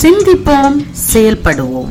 சிந்திப்போம் செயல்படுவோம்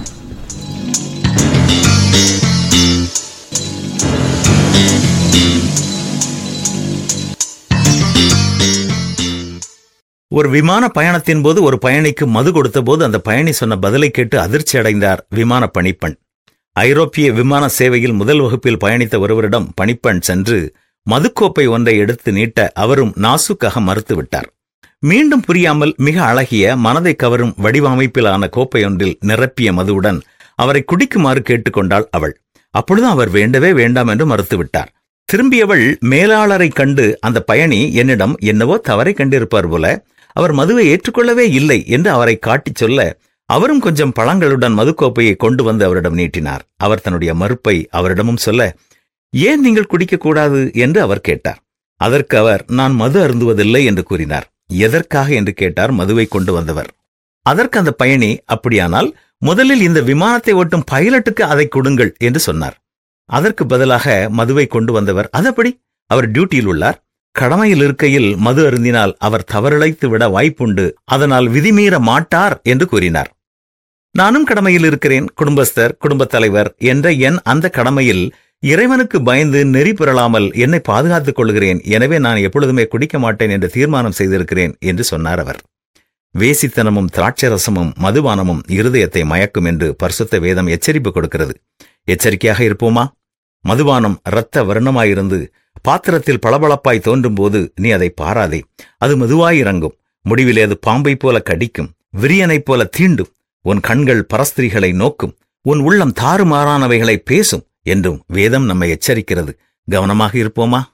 ஒரு விமான பயணத்தின் போது ஒரு பயணிக்கு மது கொடுத்த போது அந்த பயணி சொன்ன பதிலை கேட்டு அதிர்ச்சி அடைந்தார் விமான பணிப்பெண் ஐரோப்பிய விமான சேவையில் முதல் வகுப்பில் பயணித்த ஒருவரிடம் பணிப்பெண் சென்று மதுக்கோப்பை ஒன்றை எடுத்து நீட்ட அவரும் நாசுக்காக மறுத்துவிட்டார் மீண்டும் புரியாமல் மிக அழகிய மனதை கவரும் வடிவமைப்பிலான கோப்பை ஒன்றில் நிரப்பிய மதுவுடன் அவரை குடிக்குமாறு கேட்டுக்கொண்டாள் அவள் அப்பொழுது அவர் வேண்டவே வேண்டாம் என்று மறுத்துவிட்டார் திரும்பியவள் மேலாளரை கண்டு அந்த பயணி என்னிடம் என்னவோ தவறை கண்டிருப்பார் போல அவர் மதுவை ஏற்றுக்கொள்ளவே இல்லை என்று அவரை காட்டிச் சொல்ல அவரும் கொஞ்சம் பழங்களுடன் மதுக்கோப்பையை கொண்டு வந்து அவரிடம் நீட்டினார் அவர் தன்னுடைய மறுப்பை அவரிடமும் சொல்ல ஏன் நீங்கள் குடிக்கக்கூடாது என்று அவர் கேட்டார் அதற்கு அவர் நான் மது அருந்துவதில்லை என்று கூறினார் எதற்காக என்று கேட்டார் மதுவை கொண்டு வந்தவர் அதற்கு அந்த பயணி அப்படியானால் முதலில் இந்த விமானத்தை ஓட்டும் பைலட்டுக்கு அதை கொடுங்கள் என்று சொன்னார் அதற்கு பதிலாக மதுவை கொண்டு வந்தவர் அதப்படி அவர் டியூட்டியில் உள்ளார் கடமையில் இருக்கையில் மது அருந்தினால் அவர் தவறிழைத்து விட வாய்ப்புண்டு அதனால் விதிமீற மாட்டார் என்று கூறினார் நானும் கடமையில் இருக்கிறேன் குடும்பஸ்தர் குடும்பத் தலைவர் என்ற என் அந்த கடமையில் இறைவனுக்கு பயந்து நெறி பெறலாமல் என்னை பாதுகாத்துக் கொள்கிறேன் எனவே நான் எப்பொழுதுமே குடிக்க மாட்டேன் என்று தீர்மானம் செய்திருக்கிறேன் என்று சொன்னார் அவர் வேசித்தனமும் திராட்சரசமும் மதுபானமும் இருதயத்தை மயக்கும் என்று பரிசுத்த வேதம் எச்சரிப்பு கொடுக்கிறது எச்சரிக்கையாக இருப்போமா மதுபானம் இரத்த வர்ணமாயிருந்து பாத்திரத்தில் பளபளப்பாய் தோன்றும் போது நீ அதை பாராதே அது மெதுவாய் இறங்கும் முடிவிலே அது பாம்பை போல கடிக்கும் விரியனைப் போல தீண்டும் உன் கண்கள் பரஸ்திரிகளை நோக்கும் உன் உள்ளம் தாறுமாறானவைகளை பேசும் என்றும் வேதம் நம்மை எச்சரிக்கிறது கவனமாக இருப்போமா